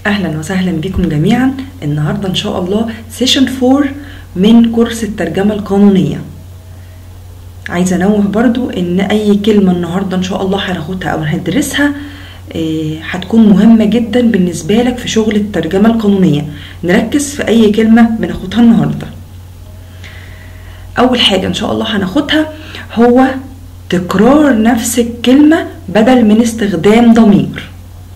اهلا وسهلا بكم جميعا النهارده ان شاء الله سيشن 4 من كورس الترجمه القانونيه عايزه انوه برضو ان اي كلمه النهارده ان شاء الله هناخدها او هندرسها آه، هتكون مهمه جدا بالنسبه لك في شغل الترجمه القانونيه نركز في اي كلمه بناخدها النهارده اول حاجه ان شاء الله هناخدها هو تكرار نفس الكلمه بدل من استخدام ضمير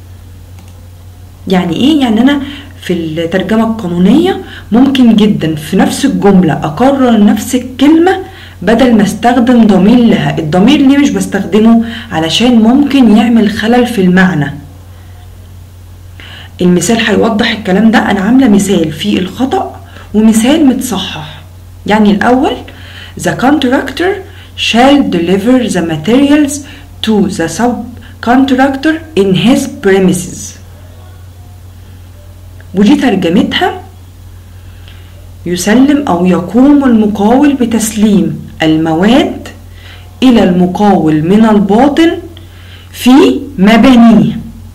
يعني ايه يعني انا في الترجمة القانونية ممكن جدا في نفس الجملة اكرر نفس الكلمة بدل ما استخدم ضمير لها الضمير ليه مش بستخدمه علشان ممكن يعمل خلل في المعنى المثال هيوضح الكلام ده انا عاملة مثال في الخطأ ومثال متصحح يعني الاول the contractor shall deliver the materials to the subcontractor in his premises ودي ترجمتها يسلم أو يقوم المقاول بتسليم المواد إلى المقاول من الباطن في مبانيه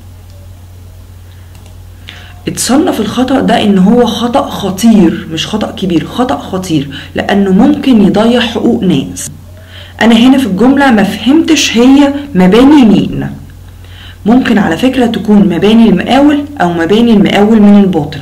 اتصنف الخطأ ده ان هو خطأ خطير مش خطأ كبير خطأ خطير لانه ممكن يضيع حقوق ناس انا هنا في الجملة ما فهمتش هي مباني مين ممكن على فكرة تكون مباني المقاول أو مباني المقاول من الباطن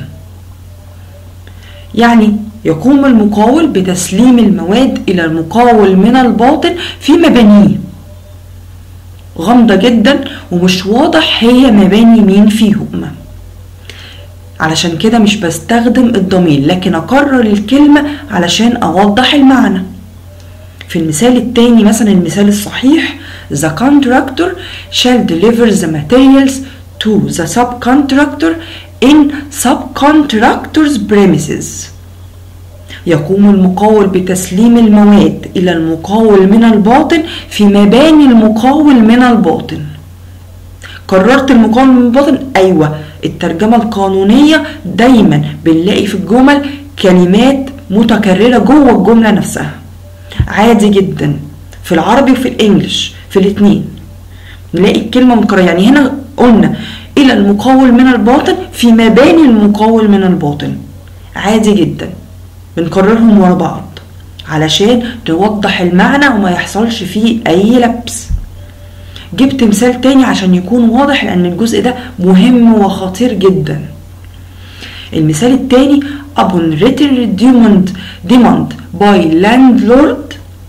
يعني يقوم المقاول بتسليم المواد إلى المقاول من الباطن في مبانيه غامضة جدا ومش واضح هي مباني مين فيهم علشان كده مش بستخدم الضمير لكن أكرر الكلمة علشان أوضح المعنى في المثال التاني مثلا المثال الصحيح the contractor shall deliver the materials to the subcontractor in subcontractor's premises يقوم المقاول بتسليم المواد إلى المقاول من الباطن في مباني المقاول من الباطن قررت المقاول من الباطن أيوة الترجمة القانونية دايما بنلاقي في الجمل كلمات متكررة جوه الجملة نفسها عادي جدا في العربي وفي الانجليش في الاثنين نلاقي الكلمه مكرره يعني هنا قلنا الى المقاول من الباطن في مباني المقاول من الباطن عادي جدا بنكررهم ورا بعض علشان نوضح المعنى وما يحصلش فيه اي لبس جبت مثال تاني عشان يكون واضح لان الجزء ده مهم وخطير جدا المثال التاني upon written demand demand by landlord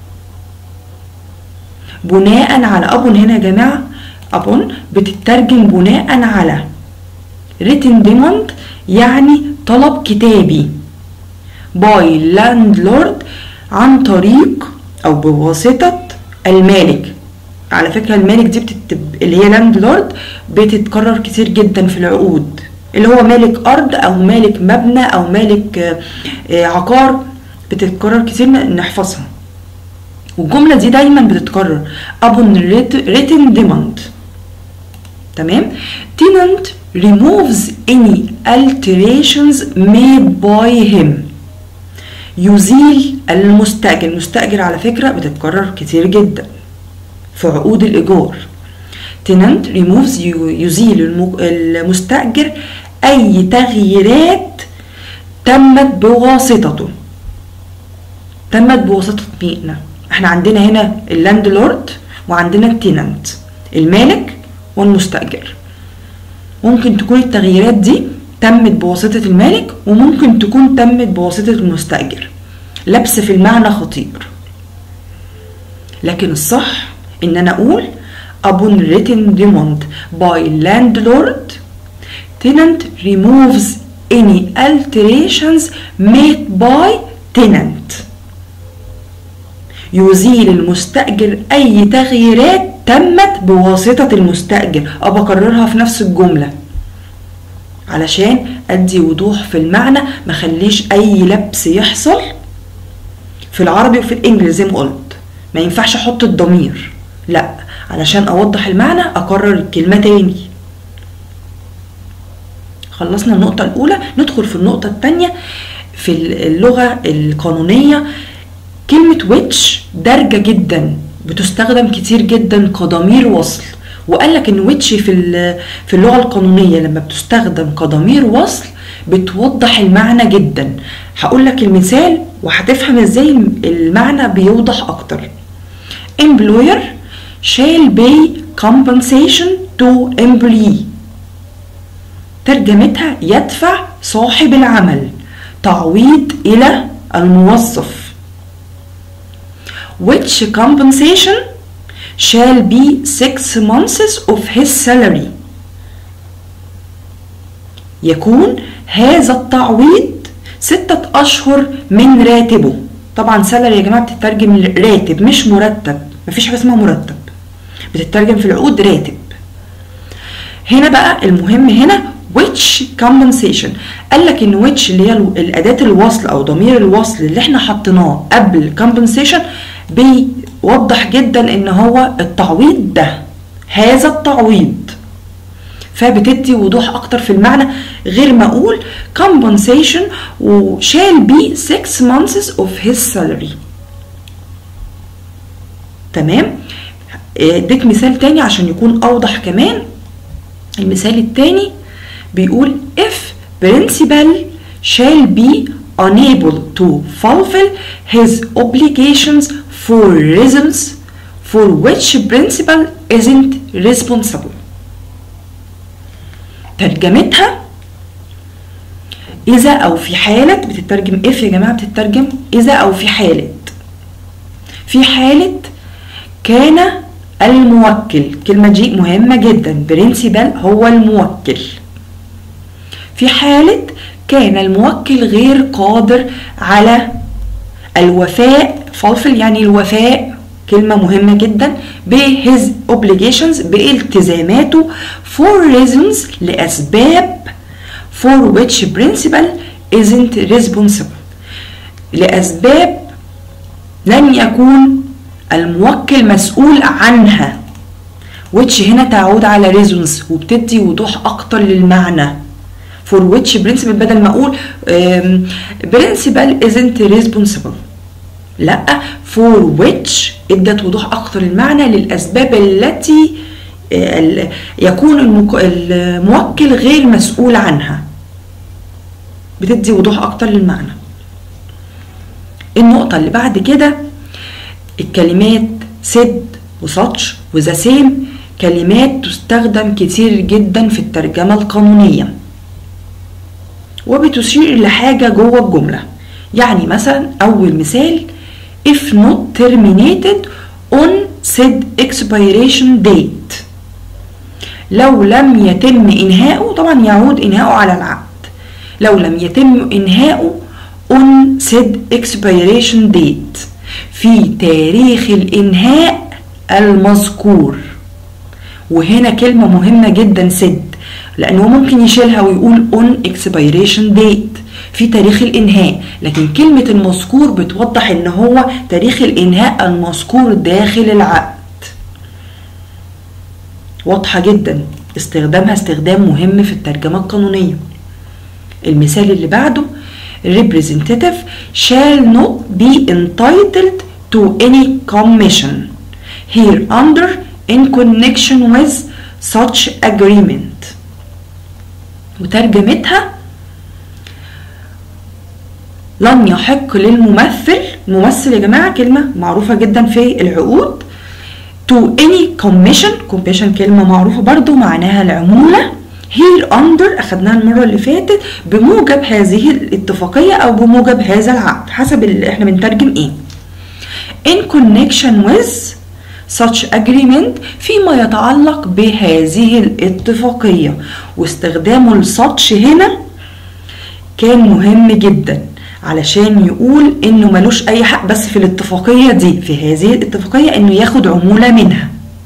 بناء على upon هنا يا جماعة upon بتترجم بناء على written demand يعني طلب كتابي by landlord عن طريق أو بواسطة المالك على فكرة المالك دي بتتب... اللي هي landlord بتتكرر كتير جدا في العقود اللي هو مالك أرض أو مالك مبنى أو مالك عقار بتتكرر كتير نحفظها والجملة دي دايما بتتكرر upon written demand تمام tenant removes any alterations made by him يزيل المستأجر المستأجر على فكرة بتتكرر كتير جدا في عقود الإيجار tenant removes يزيل المستأجر أي تغييرات تمت بواسطته تمت بواسطة مين؟ احنا عندنا هنا اللاند لورد وعندنا التيننت المالك والمستأجر ممكن تكون التغييرات دي تمت بواسطة المالك وممكن تكون تمت بواسطة المستأجر لبس في المعنى خطير لكن الصح ان انا اقول upon written demand by landlord tenant removes any alterations made by tenant يزيل المستأجر أي تغييرات تمت بواسطة المستأجر أو بكررها في نفس الجملة علشان أدي وضوح في المعنى ما خليش أي لبس يحصل في العربي وفي الإنجليزي زي ما قلت ما ينفعش أحط الضمير لا علشان أوضح المعنى أكرر الكلمة تاني خلصنا النقطة الأولى ندخل في النقطة الثانية في اللغة القانونية كلمة which دارجة جدا بتستخدم كتير جدا كضمير وصل وقال لك ان which في ال- في اللغه القانونيه لما بتستخدم كضمير وصل بتوضح المعنى جدا هقول لك المثال وهتفهم ازاي المعنى بيوضح اكتر employer shall pay compensation to employee ترجمتها يدفع صاحب العمل تعويض إلى الموظف which compensation shall be six months of his salary يكون هذا التعويض ستة أشهر من راتبه طبعا سالري يا جماعة بتترجم راتب مش مرتب مفيش حاجة اسمها مرتب بتترجم في العقود راتب هنا بقى المهم هنا which compensation قال لك ان which اللي هي الاداه الوصل او ضمير الوصل اللي احنا حطيناه قبل compensation بيوضح جدا ان هو التعويض ده هذا التعويض فبتدي وضوح اكتر في المعنى غير ما اقول compensation و shall be 6 months of his salary تمام اديك مثال تاني عشان يكون اوضح كمان المثال التاني بيقول if principal shall be unable to fulfill his obligations for reasons for which principal isn't responsible ترجمتها إذا أو في حالة بتترجم if يا جماعة بتترجم إذا أو في حالة في حالة كان الموكل كلمة دي مهمة جدا برنسبل هو الموكل في حالة كان الموكل غير قادر على الوفاء فالفل يعني الوفاء كلمة مهمة جدا ب his obligations بالتزاماته for reasons لأسباب for which principal isn't responsible لأسباب لن يكون الموكل مسؤول عنها which هنا تعود على reasons وبتدي وضوح أكتر للمعنى for which principal بدل ما أقول um, principal isn't responsible لا for which ادت وضوح أكتر المعنى للأسباب التي يكون الموكل غير مسؤول عنها بتدي وضوح أكتر للمعنى النقطة اللي بعد كده الكلمات سد وساتش وذا سيم كلمات تستخدم كتير جدا في الترجمة القانونية وبتشير لحاجة جوه الجملة يعني مثلا أول مثال if not terminated on said expiration date لو لم يتم إنهاؤه طبعا يعود إنهاؤه على العقد لو لم يتم إنهاؤه on said expiration date في تاريخ الإنهاء المذكور وهنا كلمة مهمة جدا سد لأنه ممكن يشيلها ويقول on expiration date في تاريخ الإنهاء لكن كلمة المذكور بتوضح إن هو تاريخ الإنهاء المذكور داخل العقد واضحة جدا استخدامها استخدام مهم في الترجمة القانونية المثال اللي بعده representative shall not be entitled to any commission here under in connection with such agreement وترجمتها لن يحق للممثل الممثل يا جماعة كلمة معروفة جدا في العقود to any commission commission كلمة معروفة برضو معناها العمولة here under أخدناها المرة اللي فاتت بموجب هذه الاتفاقية أو بموجب هذا العقد حسب اللي احنا بنترجم ايه in connection with such agreement فيما يتعلق بهذه الاتفاقية واستخدامه لساتش هنا كان مهم جدا علشان يقول انه ملوش اي حق بس في الاتفاقية دي في هذه الاتفاقية انه ياخد عمولة منها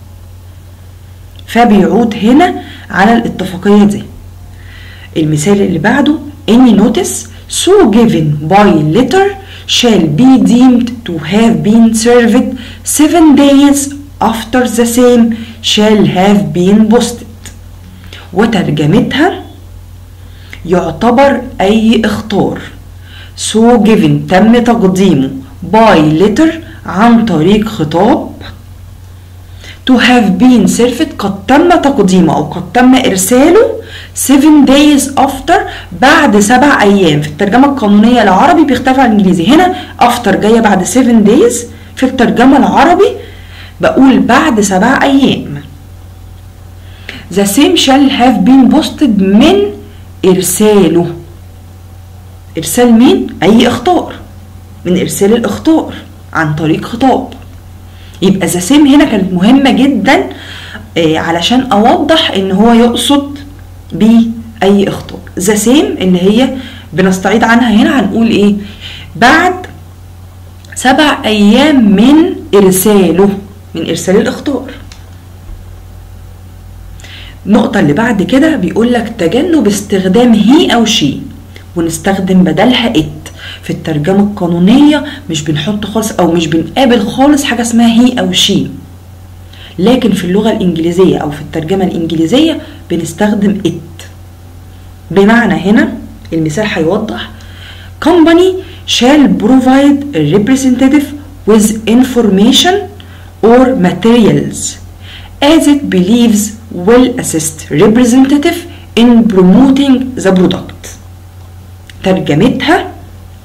فبيعود هنا على الاتفاقية دي المثال اللي بعده any notice so given by letter shall be deemed to have been served seven days after the same shall have been posted وترجمتها يعتبر أي اختار so given تم تقديمه by letter عن طريق خطاب to have been served قد تم تقديمه أو قد تم إرساله 7 days after بعد سبع أيام في الترجمة القانونية العربي بيختلف عن الإنجليزي هنا after جاية بعد 7 days في الترجمة العربي بقول بعد سبع أيام The same shall have been posted من إرساله إرسال مين؟ أي إخطار من إرسال الإخطار عن طريق خطاب يبقى ذا سيم هنا كانت مهمة جدا آه، علشان أوضح إن هو يقصد بأي إخطار ذا سيم اللي هي بنستعيد عنها هنا هنقول إيه بعد سبع أيام من إرساله من إرسال الإخطار النقطة اللي بعد كده بيقول لك تجنب استخدام هي أو شي ونستخدم بدلها ات في الترجمة القانونية مش بنحط خالص أو مش بنقابل خالص حاجة اسمها هي أو شي لكن في اللغة الإنجليزية أو في الترجمة الإنجليزية بنستخدم ات بمعنى هنا المثال هيوضح company shall provide a representative with information or materials as it believes will assist representative in promoting the product ترجمتها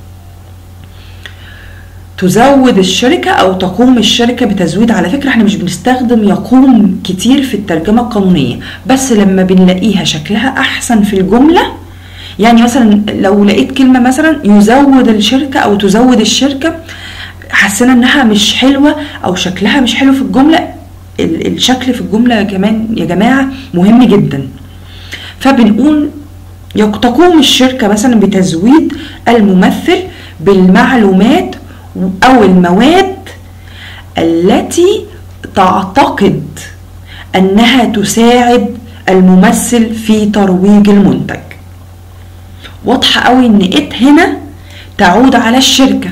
تزود الشركة أو تقوم الشركة بتزويد على فكرة احنا مش بنستخدم يقوم كتير في الترجمة القانونية بس لما بنلاقيها شكلها أحسن في الجملة يعني مثلا لو لقيت كلمة مثلا يزود الشركة أو تزود الشركة حسينا انها مش حلوة او شكلها مش حلو في الجملة ال- الشكل في الجملة كمان يا جماعة مهم جدا فبنقول يق- تقوم الشركة مثلا بتزويد الممثل بالمعلومات أو المواد التي تعتقد أنها تساعد الممثل في ترويج المنتج واضحة قوي إن إت هنا تعود على الشركة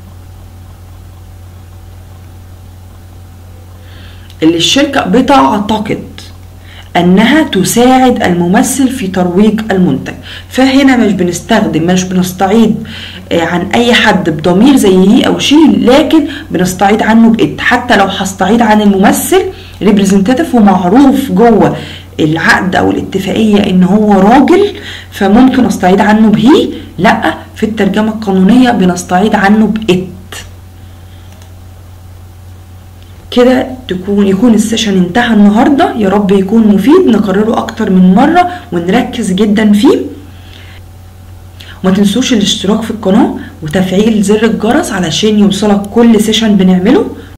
اللي الشركة بتعتقد انها تساعد الممثل في ترويج المنتج فهنا مش بنستخدم مش بنستعيد آه، عن اي حد بضمير زي هي او شي لكن بنستعيد عنه بإت حتى لو هستعيد عن الممثل ريبريزنتيف ومعروف جوه العقد او الاتفاقيه ان هو راجل فممكن استعيد عنه بهي لا في الترجمه القانونيه بنستعيد عنه بإت كده تكون يكون السيشن انتهى النهارده يا رب يكون مفيد نكرره اكتر من مره ونركز جدا فيه وما تنسوش الاشتراك في القناه وتفعيل زر الجرس علشان يوصلك كل سيشن بنعمله